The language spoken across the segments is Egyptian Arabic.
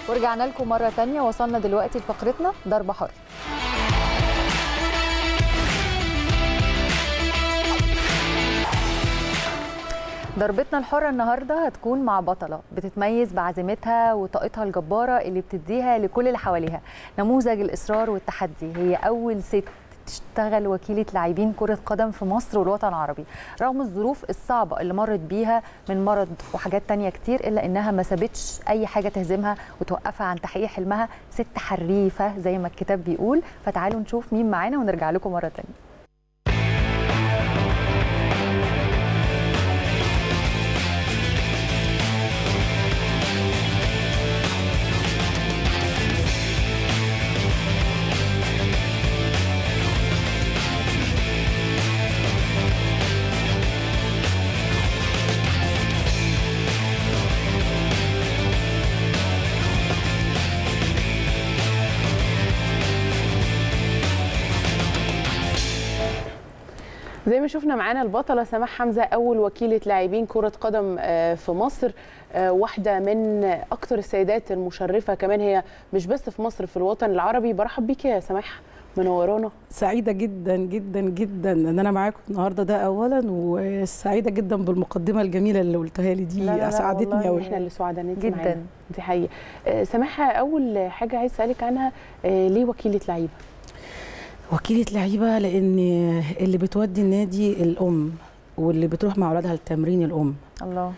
ورجعنا لكم مرة تانية وصلنا دلوقتي لفقرتنا ضربة حر ضربتنا الحرة النهاردة هتكون مع بطلة بتتميز بعزيمتها وطاقتها الجبارة اللي بتديها لكل اللي حواليها نموذج الإصرار والتحدي هي أول ست تشتغل وكيلة لاعبين كرة قدم في مصر والوطن العربي رغم الظروف الصعبة اللي مرت بيها من مرض وحاجات تانية كتير إلا إنها ما سابتش أي حاجة تهزمها وتوقفها عن تحقيق حلمها ست حريفة زي ما الكتاب بيقول فتعالوا نشوف مين معانا ونرجع لكم مرة تانية زي ما شفنا معانا البطله سماح حمزه اول وكيله لاعبين كره قدم آه، في مصر آه، واحده من اكتر السيدات المشرفه كمان هي مش بس في مصر في الوطن العربي برحب بيك يا سماح منورانا سعيدة جدا جدا جدا ان انا معاكم النهارده ده اولا وسعيدة جدا بالمقدمة الجميلة اللي قلتها لي دي لا لا لا اسعدتني والله قوي احنا اللي سعداء ان انت جداً. معانا دي حقيقه آه، سماح اول حاجه عايز اسالك عنها آه، ليه وكيله لعيبه وكيلة لعيبة لان اللي بتودي النادي الام واللي بتروح مع اولادها التمرين الام الله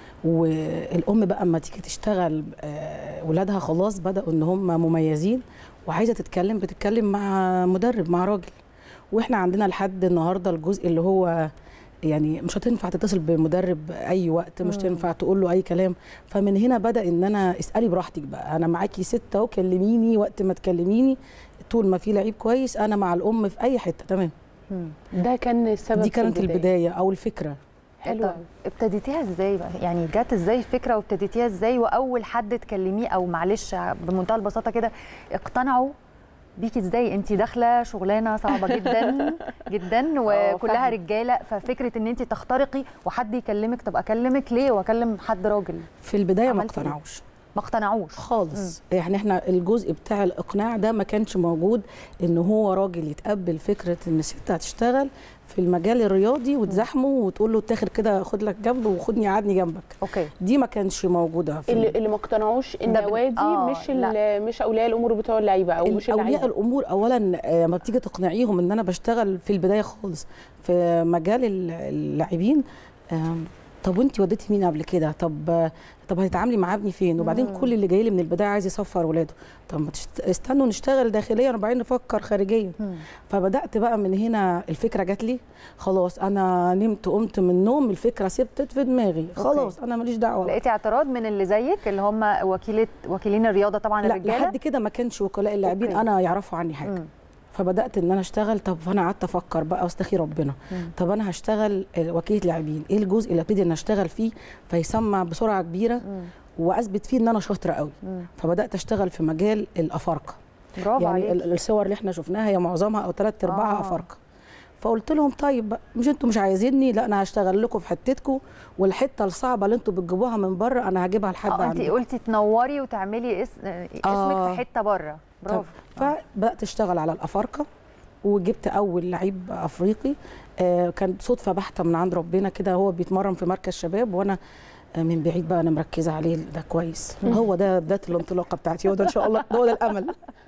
والام بقى اما تيجي تشتغل آه، ولادها خلاص بداوا ان هم مميزين وعايزه تتكلم بتتكلم مع مدرب مع راجل واحنا عندنا لحد النهارده الجزء اللي هو يعني مش هتنفع تتصل بمدرب اي وقت مش مم. تنفع تقول له اي كلام فمن هنا بدا ان انا اسالي براحتك بقى انا معاكي ستة اهو كلميني وقت ما تكلميني طول ما في لعيب كويس انا مع الام في اي حته تمام مم. ده كان السبب دي في كانت البدايه او الفكره حلو طيب ابتديتيها ازاي بقى يعني جت ازاي الفكره وابتديتيها ازاي واول حد تكلميه او معلش بمنتهى البساطه كده اقتنعوا بيكي ازاي انت داخله شغلانه صعبه جدا جدا وكلها فاهمة. رجاله ففكره ان انت تخترقي وحد يكلمك طب اكلمك ليه واكلم حد راجل في البدايه ما عملتي إيه؟ اقتنعوش ما اقتنعوش خالص يعني احنا الجزء بتاع الاقناع ده ما كانش موجود ان هو راجل يتقبل فكره ان الست هتشتغل في المجال الرياضي وتزاحمه وتقول له تاخد كده خد لك جنب وخدني قعدني جنبك اوكي دي ما كانش موجوده في اللي اللي ما اقتنعوش ده بن- النوادي آه، مش لا. ال- مش اولياء الامور بتوع اللعيبه او مش اولياء اللعيبه الامور اولا آه، لما بتيجي تقنعيهم ان انا بشتغل في البدايه خالص في مجال ال- اللاعبين آم، طب وانت وديتي مين قبل كده طب آه، طب هتتعاملي مع ابني فين وبعدين مم. كل اللي جاي لي من البدايه عايز يصفر ولاده طب ما تشت... استنوا نشتغل داخليا وبعدين نفكر خارجيا مم. فبدات بقى من هنا الفكره جات لي خلاص انا نمت قمت من النوم الفكره سبتت في دماغي خلاص انا ماليش دعوه لقيتي اعتراض من اللي زيك اللي هم وكيله وكيلين الرياضه طبعا لا الرجاله لحد كده ما كانش وكلاء اللاعبين أوكي. انا يعرفوا عني حاجه مم. فبدات ان انا اشتغل طب فانا قعدت افكر بقى واستخير ربنا مم. طب انا هشتغل وكيله لاعبين ايه الجزء اللي ابتدي ان اشتغل فيه فيسمع بسرعه كبيره مم. واثبت فيه ان انا شاطره قوي مم. فبدات اشتغل في مجال الافارقه برافو يعني عليك ال- الصور اللي احنا شفناها هي معظمها او ثلاث ارباعها آه. افارقه فقلت لهم طيب بقى، مش انتوا مش عايزيني لا انا هشتغل لكم في حتتكم والحته الصعبه اللي انتوا بتجيبوها من بره انا هجيبها لحد اه انت عندكم قلتي تنوري وتعملي اس... اسمك آه. في حته بره برافو فبدات اشتغل على الافارقه وجبت اول لعيب افريقي آه كانت صدفه بحته من عند ربنا كده هو بيتمرن في مركز شباب وانا آه، من بعيد بقى انا مركزه عليه ده كويس هو ده بدايه الانطلاقه بتاعتي هو ده ان شاء الله هو ده الامل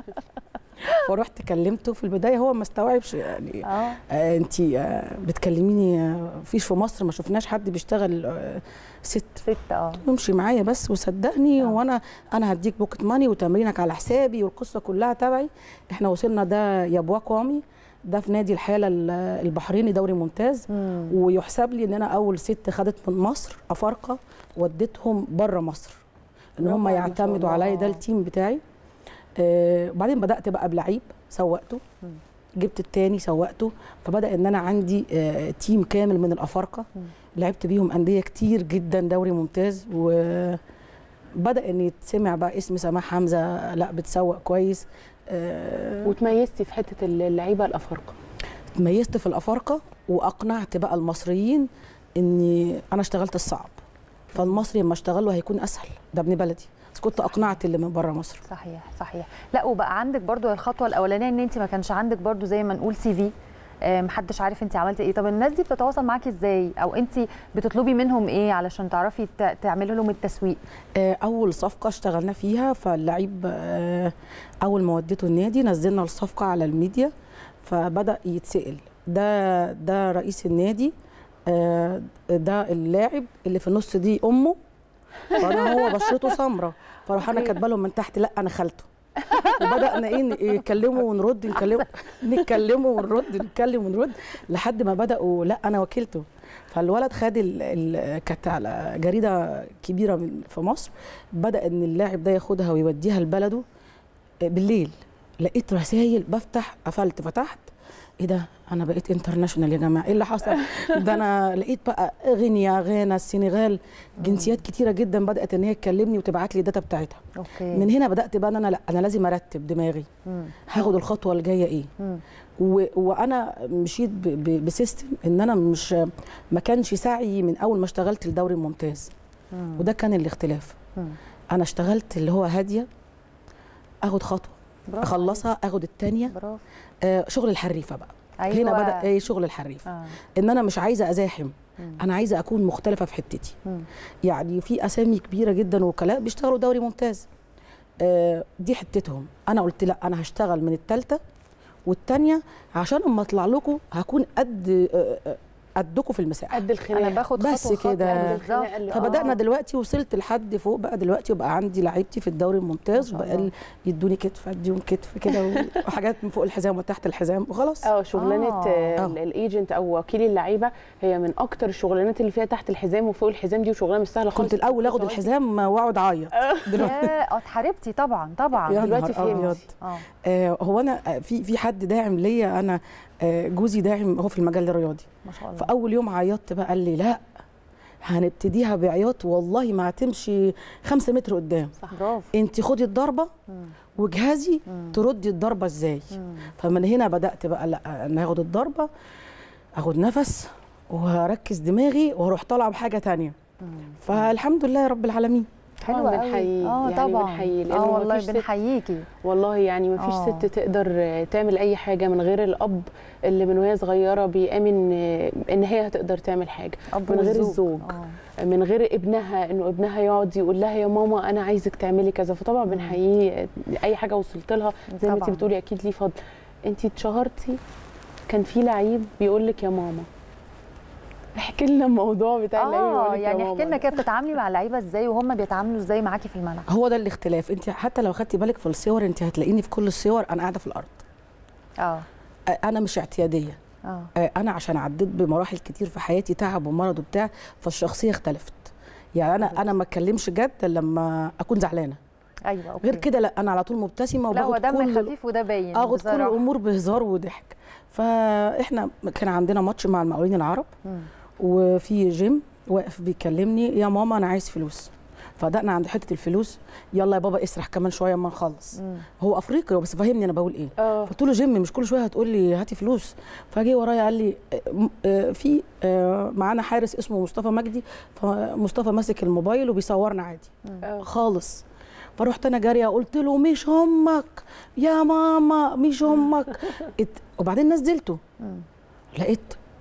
فرحت كلمته في البدايه هو ما استوعبش يعني اه آه انت آه بتكلميني آه فيش في مصر ما شفناش حد بيشتغل آه ست ست اه امشي معايا بس وصدقني آه. وانا انا هديك بوكت ماني وتمرينك على حسابي والقصه كلها تبعي احنا وصلنا ده يا بواكوامي ده في نادي الحاله ال- البحريني دوري ممتاز مم. ويحسب لي ان انا اول ست خدت من مصر افارقه وديتهم بره مصر ان برافو هم عليك، ما شاء يعتمدوا الله. عليا ده التيم بتاعي آه وبعدين بدات بقى بلعيب سوقته مم. جبت التاني سوقته فبدا ان انا عندي آه تيم كامل من الافارقه مم. لعبت بيهم انديه كتير جدا دوري ممتاز وبدا ان يتسمع بقى اسم سماح حمزه لا بتسوق كويس آه، وتميزتي في حته اللعيبه الافارقه اتميزت في الافارقه واقنعت بقى المصريين اني انا اشتغلت الصعب فالمصري لما اشتغل له هيكون اسهل ده ابن بلدي بس كنت اقنعت اللي من بره مصر صحيح صحيح لا وبقى عندك برضو الخطوه الاولانيه ان انت ما كانش عندك برضو زي ما نقول سي في آه، محدش عارف انت عملتي ايه طب الناس دي بتتواصل معاكي ازاي او انت بتطلبي منهم ايه علشان تعرفي ت- تعملي لهم التسويق آه، اول صفقه اشتغلنا فيها فاللعيب آه، اول ما وديته النادي نزلنا الصفقه على الميديا فبدا يتسال ده ده رئيس النادي آه، ده اللاعب اللي في النص دي امه فانا هو بشرته سمراء فراح انا كاتبه لهم من تحت لا انا خالته وبدانا ايه نتكلموا ونرد نتكلم نتكلموا ونرد نتكلم ونرد لحد ما بداوا لا انا وكيلته فالولد خد ال... ال... كانت على جريده كبيره من في مصر بدا ان اللاعب ده ياخدها ويوديها لبلده بالليل لقيت رسائل بفتح قفلت فتحت ايه ده انا بقيت انترناشونال يا جماعه ايه اللي حصل ده انا لقيت بقى غينيا غانا السنغال جنسيات كتيره جدا بدات ان هي تكلمني وتبعت لي الداتا بتاعتها اوكي من هنا بدات بقى ان انا لا انا لازم ارتب دماغي مم. هاخد الخطوه الجايه ايه مم. و... وانا مشيت ب... ب... بسيستم ان انا مش ما كانش سعي من اول ما اشتغلت الدوري الممتاز مم. وده كان الاختلاف مم. انا اشتغلت اللي هو هاديه اخد خطوه برافو اخلصها اخد الثانيه عليك. برافو آه شغل الحريفه بقى ايوه هنا بدا ايه شغل الحريف آه. ان انا مش عايزه ازاحم مم. انا عايزه اكون مختلفه في حتتي مم. يعني في اسامي كبيره جدا وكلاء بيشتغلوا دوري ممتاز آه دي حتتهم انا قلت لا انا هشتغل من الثالثه والثانيه عشان اما اطلع لكم هكون قد آه، آه، قدكم في المساحه قد الخناقه انا باخد بس خطوه خطوة كده. بالظبط. الخناقة اللي- فبدانا آه. دلوقتي وصلت لحد فوق بقى دلوقتي وبقى عندي لعيبتي في الدوري الممتاز ما شاء وبقى الله. يدوني كتف اديهم كتف كده وحاجات من فوق الحزام وتحت الحزام وخلاص اه شغلانه آه. آه. آه. الايجنت او وكيل اللعيبه هي من اكتر الشغلانات اللي فيها تحت الحزام وفوق الحزام دي وشغلانه مش سهله خالص كنت الاول اخد الحزام واقعد اعيط دلوقتي يا اه اتحاربتي طبعا طبعا يا دلوقتي نهار فهمت. أبيض. اه آه هو انا آه، في في حد داعم ليا انا آه جوزي داعم هو في المجال الرياضي ما شاء الله فاول يوم عيطت بقى قال لي لا هنبتديها بعياط والله ما هتمشي خمسة متر قدام برافو انت خدي الضربه مم. وجهازي مم. تردي الضربه ازاي مم. فمن هنا بدات بقى لا انا هاخد الضربه اخد نفس وهركز دماغي واروح طالعه بحاجه تانية مم. فالحمد لله رب العالمين حلوه آه، قوي بنحييه، اه يعني طبعا بنحييه، لأنه اه مفيش والله ست- بنحييكي والله يعني ما فيش آه. ست تقدر تعمل اي حاجه من غير الاب اللي من وهي صغيره بيامن ان هي هتقدر تعمل حاجه اب من غير والزوج. الزوج. آه. من غير ابنها انه ابنها يقعد يقول لها يا ماما انا عايزك تعملي كذا فطبعا بنحييه اي حاجه وصلت لها زي ما انت طبعاً. بتقولي اكيد ليه فضل انت اتشهرتي كان في لعيب بيقول لك يا ماما احكي لنا الموضوع بتاع اللعيب اه بيقول لك يا يعني ماما احكي لنا ده. كده بتتعاملي مع اللعيبه ازاي وهم بيتعاملوا ازاي معاكي في الملعب هو ده الاختلاف انت حتى لو خدتي بالك في الصور انت هتلاقيني في كل الصور انا قاعده في الارض اه آه، انا مش اعتياديه اه آه، انا عشان عديت بمراحل كتير في حياتي تعب ومرض وبتاع فالشخصيه اختلفت يعني انا انا ما اتكلمش جد إلا لما اكون زعلانه ايوه اوكي غير كده لا انا على طول مبتسمه لا هو وباخد دم كل خفيف وده باين اخد كل بصراحة. الامور بهزار وضحك فاحنا كان عندنا ماتش مع المقاولين العرب مم. وفي جيم واقف بيكلمني يا ماما انا عايز فلوس فبدانا عند حته الفلوس يلا يا بابا اسرح كمان شويه اما نخلص مم. هو افريقي بس فهمني انا بقول ايه اه قلت له جيم مش كل شويه هتقول لي هاتي فلوس فجه ورايا قال لي آه، م- آه، في آه، معانا حارس اسمه مصطفى مجدي فمصطفى ماسك الموبايل وبيصورنا عادي آه. خالص فرحت انا جاريه قلت له مش امك يا ماما مش امك ات- وبعدين نزلته مم. لقيت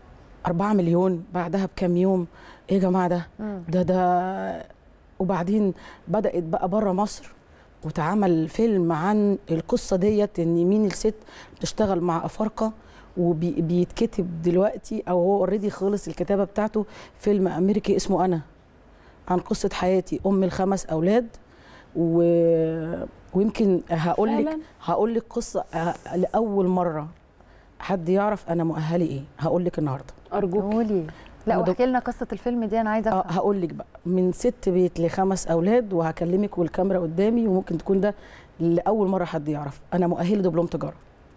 4 مليون بعدها بكام يوم ايه يا جماعه ده مم. ده ده وبعدين بدات بقى بره مصر واتعمل فيلم عن القصه ديت ان مين الست بتشتغل مع افارقه وبيتكتب دلوقتي او هو اوريدي خلص الكتابه بتاعته فيلم امريكي اسمه انا عن قصه حياتي ام الخمس اولاد و... ويمكن هقول لك فعلاً؟ هقول لك قصه أه- لاول مره حد يعرف انا مؤهلي ايه هقول لك النهارده ارجوك قولي لا أنا دك- واحكي لنا قصه الفيلم دي انا عايزه اه افهم هقول لك بقى من ست بيت لخمس اولاد وهكلمك والكاميرا قدامي وممكن تكون ده لاول مره حد يعرف انا مؤهله دبلوم تجاره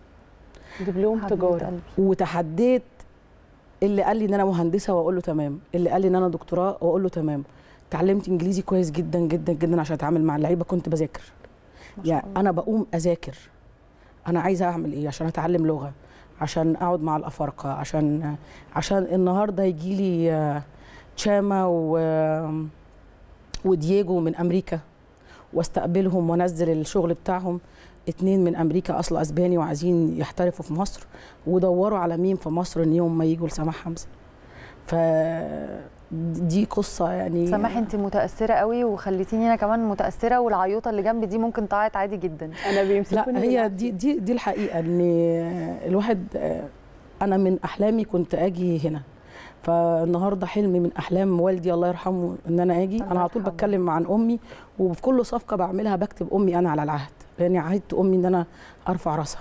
دبلوم حبيبة تجاره قلبي. وتحديت اللي قال لي ان انا مهندسه واقول له تمام اللي قال لي ان انا دكتوراه واقول له تمام اتعلمت انجليزي كويس جدا جدا جدا عشان اتعامل مع اللعيبه كنت بذاكر ما شاء يعني الله. انا بقوم اذاكر انا عايزه اعمل ايه عشان اتعلم لغه عشان اقعد مع الافارقه عشان عشان النهارده يجي لي تشاما و ودييجو من امريكا واستقبلهم وانزل الشغل بتاعهم اتنين من امريكا اصل اسباني وعايزين يحترفوا في مصر ودوروا على مين في مصر ان يوم ما يجوا لسماح حمزه ف دي قصه يعني سماح انت متاثره قوي وخليتيني انا كمان متاثره والعيوطه اللي جنبي دي ممكن تعيط عادي جدا انا بيمسكوني لا هي بالعافية. دي دي دي الحقيقه ان الواحد انا من احلامي كنت اجي هنا فالنهارده حلمي من احلام والدي الله يرحمه ان انا اجي الله انا على طول يرحمه. بتكلم عن امي وفي كل صفقه بعملها بكتب امي انا على العهد لاني عهدت امي ان انا ارفع راسها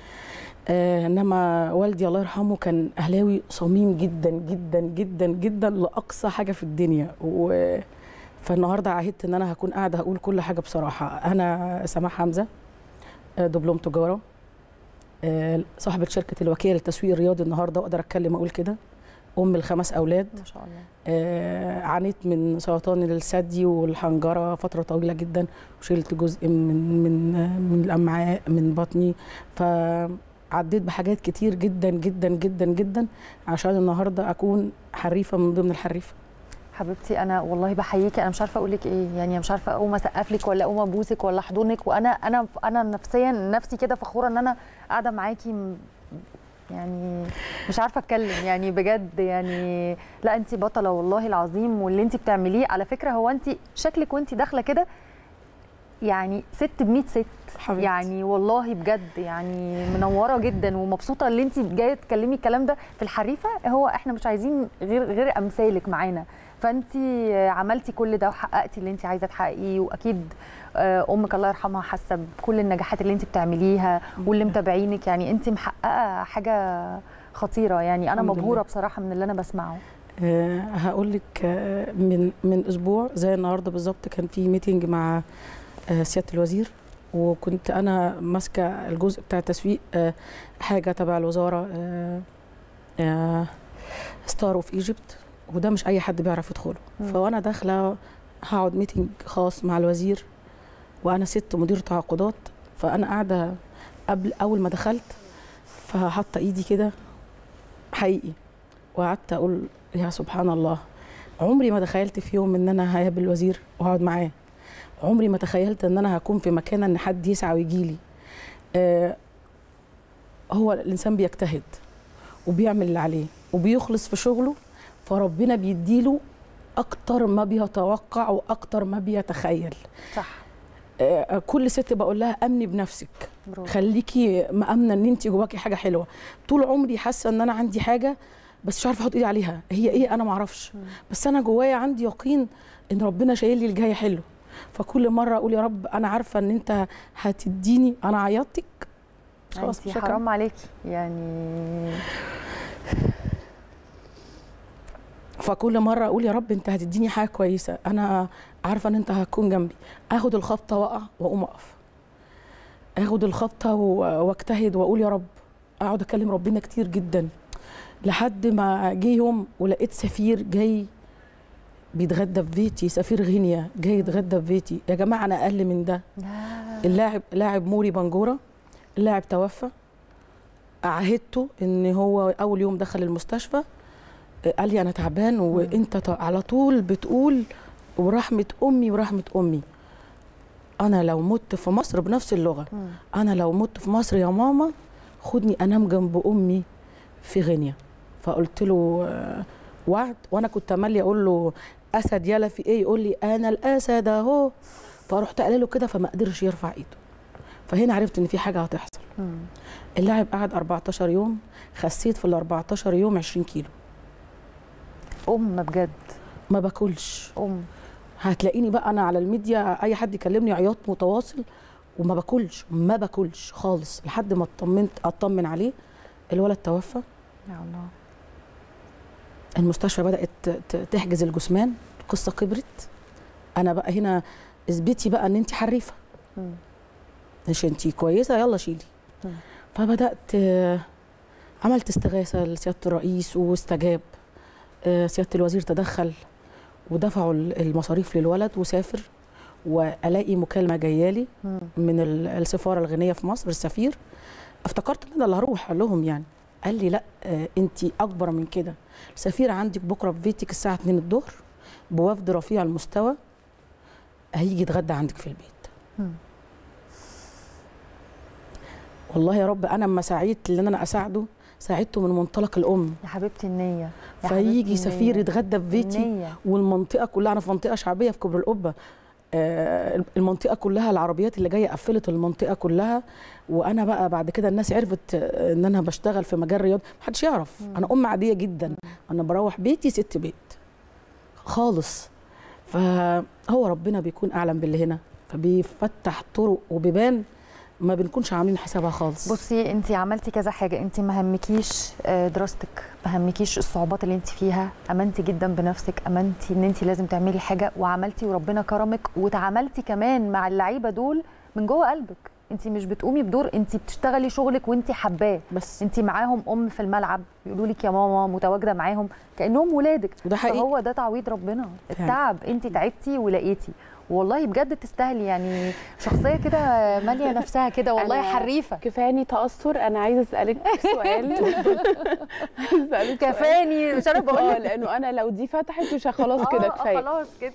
آه انما والدي الله يرحمه كان اهلاوي صميم جدا جدا جدا جدا لاقصى حاجه في الدنيا و فالنهارده عهدت ان انا هكون قاعده هقول كل حاجه بصراحه انا سماح حمزه آه، دبلوم تجاره آه، صاحبه شركه الوكيل للتسويق الرياضي النهارده واقدر اتكلم اقول كده ام الخمس اولاد ما شاء الله آه، عانيت من سرطان الثدي والحنجره فتره طويله جدا وشلت جزء من من من الامعاء من بطني فعديت بحاجات كتير جدا جدا جدا جدا عشان النهارده اكون حريفه من ضمن الحريفه حبيبتي انا والله بحييكي انا مش عارفه اقول لك ايه يعني مش عارفه اقوم اسقف لك ولا اقوم ابوسك ولا احضنك وانا انا انا نفسيا نفسي كده فخوره ان انا قاعده معاكي م- يعني مش عارفه اتكلم يعني بجد يعني لا انت بطله والله العظيم واللي انت بتعمليه على فكره هو انت شكلك وانت داخله كده يعني ست ب 100 ست حبيبتي. يعني والله بجد يعني منوره جدا ومبسوطه اللي انت جايه تكلمي الكلام ده في الحريفه هو احنا مش عايزين غير غير امثالك معانا فانت عملتي كل ده وحققتي اللي انت عايزه تحققيه واكيد آه، امك الله يرحمها حاسه بكل النجاحات اللي انت بتعمليها واللي متابعينك يعني انت محققه حاجه خطيره يعني انا الحمد مبهوره لله. بصراحه من اللي انا بسمعه أه هقول لك أه من من اسبوع زي النهارده بالظبط كان في ميتنج مع أه سياده الوزير وكنت انا ماسكه الجزء بتاع التسويق أه حاجه تبع الوزاره أه أه ستار اوف ايجيبت وده مش اي حد بيعرف يدخله مم. فوانا داخله هقعد ميتنج خاص مع الوزير وانا ست مدير تعاقدات فانا قاعده قبل اول ما دخلت فحاطه ايدي كده حقيقي وقعدت اقول يا سبحان الله عمري ما تخيلت في يوم ان انا هقابل الوزير واقعد معاه عمري ما تخيلت ان انا هكون في مكان ان حد يسعى ويجي لي آه هو الانسان بيجتهد وبيعمل اللي عليه وبيخلص في شغله فربنا بيديله اكتر ما بيتوقع واكتر ما بيتخيل صح آه كل ست بقول لها امني بنفسك برافو خليكي مأمنة ان انت جواكي حاجة حلوة طول عمري حاسة ان انا عندي حاجة بس مش عارفة احط ايدي عليها هي ايه انا معرفش مم. بس انا جوايا عندي يقين ان ربنا شايل لي الجاي حلو فكل مرة اقول يا رب انا عارفة ان انت هتديني انا عيطتك خلاص انت مش هكمل. حرام عليكي يعني فكل مرة اقول يا رب انت هتديني حاجة كويسة انا عارفة ان انت هتكون جنبي اخد الخبطة واقع واقوم اقف اخد الخبطة و- واجتهد واقول يا رب اقعد اكلم ربنا كتير جدا لحد ما جه يوم ولقيت سفير جاي بيتغدى في بيتي سفير غينيا جاي يتغدى في بيتي يا جماعه انا اقل من ده لا. اللاعب لاعب موري بنجوره اللاعب توفى عهدته ان هو اول يوم دخل المستشفى قال لي انا تعبان وانت ط- على طول بتقول ورحمه امي ورحمه امي انا لو مت في مصر بنفس اللغه مم. انا لو مت في مصر يا ماما خدني انام جنب امي في غينيا فقلت له آه، وعد وانا كنت املي اقول له اسد يلا في ايه يقول لي انا الاسد اهو فرحت قال له كده فما قدرش يرفع ايده فهنا عرفت ان في حاجه هتحصل مم. اللاعب قعد 14 يوم خسيت في ال 14 يوم 20 كيلو ام بجد ما باكلش ام هتلاقيني بقى انا على الميديا اي حد يكلمني عياط متواصل وما باكلش ما باكلش خالص لحد ما اطمنت اطمن عليه الولد توفى يا الله المستشفى بدات ت- تحجز الجثمان القصه كبرت انا بقى هنا اثبتي بقى ان انت حريفه مم. مش انت كويسه يلا شيلي مم. فبدات آه، عملت استغاثه لسياده الرئيس واستجاب آه، سياده الوزير تدخل ودفعوا ال- المصاريف للولد وسافر والاقي مكالمه جايه لي مم. من ال- السفاره الغينيه في مصر السفير افتكرت ان انا اللي هروح قال لهم يعني قال لي لا انت اكبر من كده السفير عندك بكره في بيتك الساعه 2 الظهر بوفد رفيع المستوى هيجي يتغدى عندك في البيت مم. والله يا رب انا لما سعيت ان انا اساعده ساعدته من منطلق الام يا حبيبتي النيه يا حبيبتي فيجي سفير النية. يتغدى في بيتي النية. والمنطقه كلها انا في منطقه شعبيه في كبر القبه آه، المنطقه كلها العربيات اللي جايه قفلت المنطقه كلها وانا بقى بعد كده الناس عرفت آه، ان انا بشتغل في مجال رياض محدش يعرف مم. انا ام عاديه جدا انا بروح بيتي ست بيت خالص فهو ربنا بيكون اعلم باللي هنا فبيفتح طرق وبيبان ما بنكونش عاملين حسابها خالص بصي انت عملتي كذا حاجه انت ما همكيش آه، دراستك ما همكيش الصعوبات اللي انت فيها امنتي جدا بنفسك امنتي ان انت لازم تعملي حاجه وعملتي وربنا كرمك وتعاملتي كمان مع اللعيبه دول من جوه قلبك انت مش بتقومي بدور انت بتشتغلي شغلك وانت حباه بس انت معاهم ام في الملعب بيقولوا لك يا ماما متواجده معاهم كانهم ولادك وده حقيقي فهو ده تعويض ربنا التعب انت تعبتي ولقيتي والله بجد تستاهلي يعني شخصيه كده ماليه نفسها كده والله أنا حريفه كفاني تاثر انا عايزه اسالك سؤال عايزه اسالك سؤال. كفاني مش انا بقول اه لك لانه انا لو دي فتحت مش خلاص كده آه، آه، كفايه خلاص كده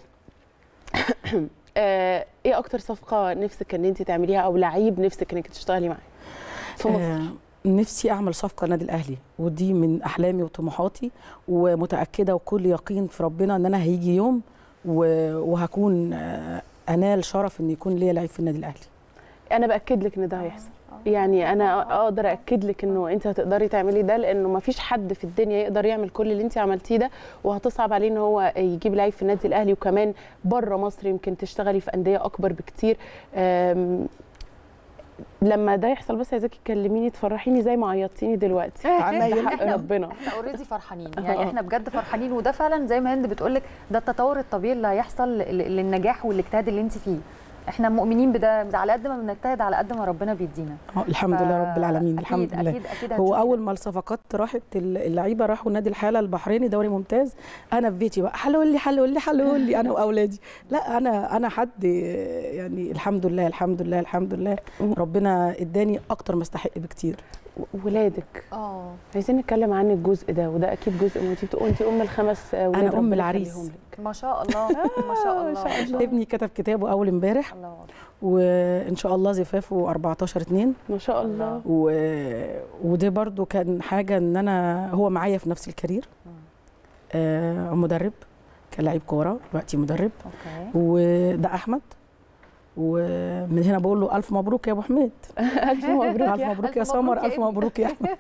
آه ايه اكتر صفقه نفسك ان انت تعمليها او لعيب نفسك انك تشتغلي معاه في مصر آه، نفسي اعمل صفقه النادي الاهلي ودي من احلامي وطموحاتي ومتاكده وكل يقين في ربنا ان انا هيجي يوم و- وهكون آه، انال شرف ان يكون ليا لعيب في النادي الاهلي انا باكد لك ان ده هيحصل يعني انا اقدر اكد لك انه انت هتقدري تعملي ده لانه ما فيش حد في الدنيا يقدر يعمل كل اللي انت عملتيه ده وهتصعب عليه ان هو يجيب لعيب في النادي الاهلي وكمان بره مصر يمكن تشتغلي في انديه اكبر بكتير أم، لما ده يحصل بس عايزاكي تكلميني تفرحيني زي ما عيطتيني دلوقتي عينيا ده حق إحنا- ربنا احنا اوريدي فرحانين يعني احنا بجد فرحانين وده فعلا زي ما هند بتقول لك ده التطور الطبيعي اللي هيحصل ل- للنجاح والاجتهاد اللي انت فيه احنا مؤمنين بده على قد ما بنجتهد على قد ما ربنا بيدينا آه، الحمد لله رب العالمين أكيد- الحمد لله اكيد اكيد هو هنشوف اول ما الصفقات راحت اللعيبه راحوا نادي الحاله البحريني دوري ممتاز انا في بيتي بقى حلول لي حلول لي حلول لي انا واولادي لا انا انا حد يعني الحمد لله الحمد لله الحمد لله ربنا اداني اكتر ما استحق بكتير ولادك اه عايزين نتكلم عن الجزء ده وده اكيد جزء ما انت بتقولي انت ام الخمس ولاد أنا أم ربنا العريس. يخليهم لك. ما شاء الله ما شاء الله ما شاء الله. ابني كتب كتابه اول امبارح الله أكبر. وان شاء الله زفافه 14 2 ما شاء الله و... وده برضو كان حاجه ان انا هو معايا في نفس الكارير آه مدرب كان لعيب كوره دلوقتي مدرب اوكي وده احمد ومن هنا بقول له الف مبروك يا ابو حميد الف مبروك الف يا مبروك يا ألف سمر مبروك يا الف ابني. مبروك يا احمد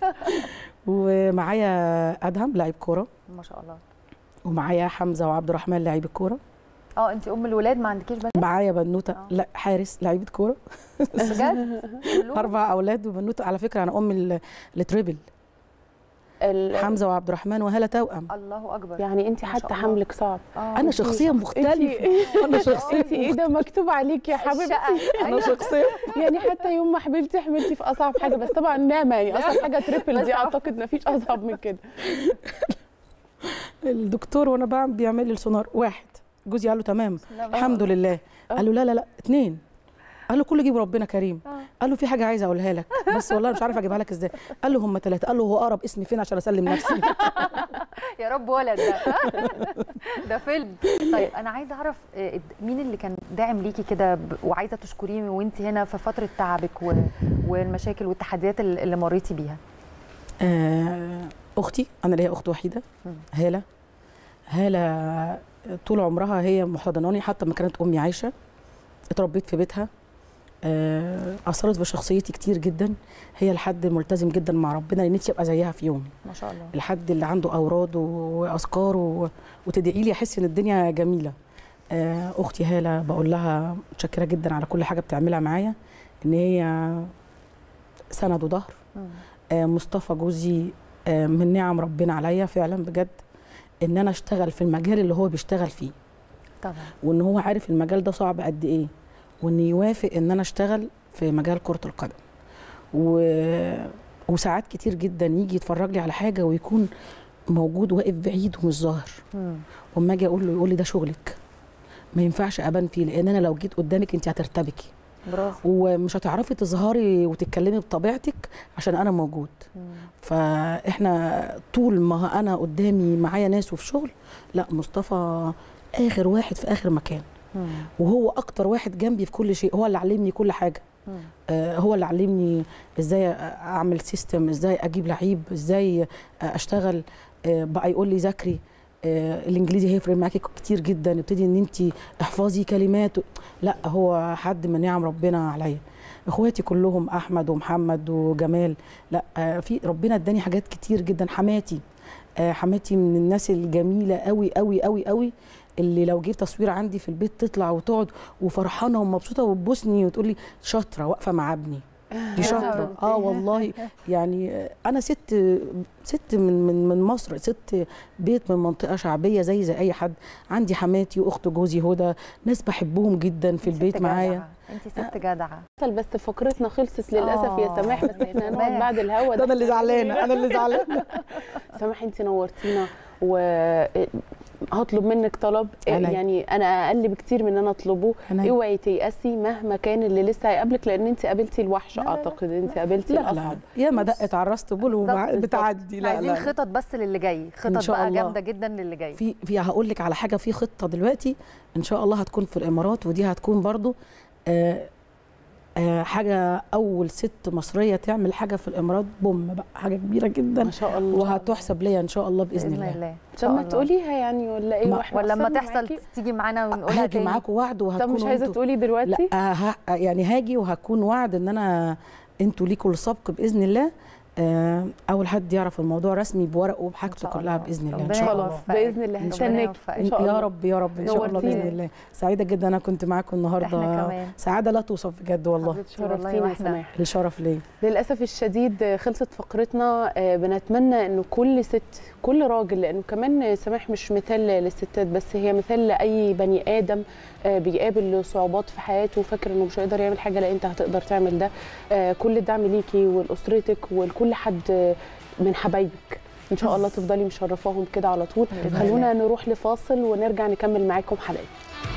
ومعايا ادهم لعيب كوره ما شاء الله ومعايا حمزه وعبد الرحمن لعيب الكوره اه انت ام الولاد ما عندكيش بنات معايا بنوته آه. لا حارس لعيبه كوره بجد كلهم؟ اربع اولاد وبنوته على فكره انا ام ال- التريبل ال- حمزه وعبد الرحمن وهاله توأم الله اكبر يعني انت ما حتى شاء الله. حملك صعب آه. انا شخصيه مختلفه انا شخصيه انت ايه ده مكتوب عليك يا حبيبتي الشقة. انا شخصيه يعني حتى يوم ما حملتي حملتي في اصعب حاجه بس طبعا نعمه يعني اصعب حاجه تريبل بس دي أهو. اعتقد ما فيش اصعب من كده الدكتور وانا بعمل بيعمل لي السونار واحد جوزي قال له تمام لا، الحمد لله آه. قال له لا لا لا اتنين قال له كل جيب ربنا كريم آه. قال له في حاجه عايزه اقولها لك بس والله مش عارف اجيبها لك ازاي قال له هم ثلاثه قال له هو اقرب اسمي فين عشان اسلم نفسي يا رب ولد ده ده فيلم طيب انا عايزه اعرف آه، مين اللي كان داعم ليكي كده ب- وعايزه تشكريه وانت هنا في فتره تعبك و- والمشاكل والتحديات اللي اللي مريتي بيها آه، اختي انا ليا اخت وحيده مم. هاله هاله طول عمرها هي محتضناني حتى ما كانت امي عايشه اتربيت في بيتها آه، اثرت في شخصيتي كتير جدا هي الحد ملتزم جدا مع ربنا اللي نفسي ابقى زيها في يوم ما شاء الله الحد اللي عنده اوراد و- واذكار و- وتدعي لي احس ان الدنيا جميله آه، اختي هاله بقول لها متشكره جدا على كل حاجه بتعملها معايا ان هي سند وظهر مم. آه، مصطفى جوزي آه، من نعم ربنا عليا فعلا بجد ان انا اشتغل في المجال اللي هو بيشتغل فيه طبعا وان هو عارف المجال ده صعب قد ايه وان يوافق ان انا اشتغل في مجال كرة القدم و... وساعات كتير جدا يجي يتفرج لي على حاجة ويكون موجود واقف بعيد ومش ظاهر مم. واما اجي اقول له يقول لي ده شغلك ما ينفعش ابان فيه لان انا لو جيت قدامك انت هترتبكي برافو ومش هتعرفي تظهري وتتكلمي بطبيعتك عشان انا موجود مم. فاحنا طول ما انا قدامي معايا ناس وفي شغل لا مصطفى اخر واحد في اخر مكان مم. وهو اكتر واحد جنبي في كل شيء هو اللي علمني كل حاجه مم. آه، هو اللي علمني ازاي اعمل سيستم ازاي اجيب لعيب ازاي آه، اشتغل آه، بقى يقول لي ذاكري آه، الانجليزي هيفرق معاكي كتير جدا ابتدي ان انت احفظي كلمات لا هو حد من نعم ربنا عليا اخواتي كلهم احمد ومحمد وجمال لا آه، في ربنا اداني حاجات كتير جدا حماتي آه، حماتي من الناس الجميله قوي قوي قوي قوي اللي لو جه تصوير عندي في البيت تطلع وتقعد وفرحانه ومبسوطه وتبوسني وتقول لي شاطره واقفه مع ابني دي شاطره اه والله يعني انا ست ست من من من مصر ست بيت من منطقه شعبيه زي زي اي حد عندي حماتي واخت جوزي هدى ناس بحبهم جدا في أنت البيت ست معايا جدعة. انت ست جدعه حصل بس فقرتنا خلصت للاسف يا آه. سماح بس احنا هنقعد سماح. بعد الهوا ده انا اللي زعلانه انا اللي زعلانه سماح انت نورتينا وهطلب منك طلب عينيا. يعني انا اقل بكتير من ان انا اطلبه عينيا. اوعي تيأسي مهما كان اللي لسه هيقابلك لان انت قابلتي الوحش لا، لا، لا. اعتقد انت قابلتي لا لا الاصعب يا ما دقت على الراس طبول وبع- بالظبط. بتعدي لا عايزين لا خطط بس للي جاي خطط شاء بقى الله. جامده جدا للي جاي في في هقول لك على حاجه في خطه دلوقتي ان شاء الله هتكون في الامارات ودي هتكون برضو آه آه حاجه اول ست مصريه تعمل حاجه في الامارات بوم بقى حاجه كبيره جدا ما شاء الله وهتحسب ليا ان شاء الله باذن, باذن الله, الله إن طب شاء ما الله. تقوليها يعني ولا ايه ما- واحنا ولا لما وصلنا تحصل معاكي؟ تيجي معانا ونقولها هاجي تاني معاكم وعد طب وهتكونوا مش عايزه انتوا- تقولي دلوقتي لا ه... يعني هاجي وهكون وعد ان انا انتوا ليكوا السبق باذن الله آه اول حد يعرف الموضوع رسمي بورقه إن وبحاجته شاء كلها الله. باذن الله ان ربنا شاء خلاص الله يوفقك. باذن الله ربنا هستناك يوفقك. ان شاء الله يا رب يا رب ان شاء الله نورتينا. باذن الله سعيده جدا انا كنت معاكم النهارده احنا كمان سعاده لا توصف بجد والله حبيبتي والله شرفتينا يا واحنا سماح الشرف ليا للاسف الشديد خلصت فقرتنا آه، بنتمنى انه كل ست كل راجل لانه كمان سماح مش مثال للستات بس هي مثال لاي بني ادم آه، بيقابل صعوبات في حياته وفاكر انه مش هيقدر يعمل حاجه لا انت هتقدر تعمل ده آه، كل الدعم ليكي ولاسرتك ولكل حد آه، من حبايبك ان شاء الله تفضلي مشرفاهم كده على طول بإذن خلونا نروح لفاصل ونرجع نكمل معاكم حلقه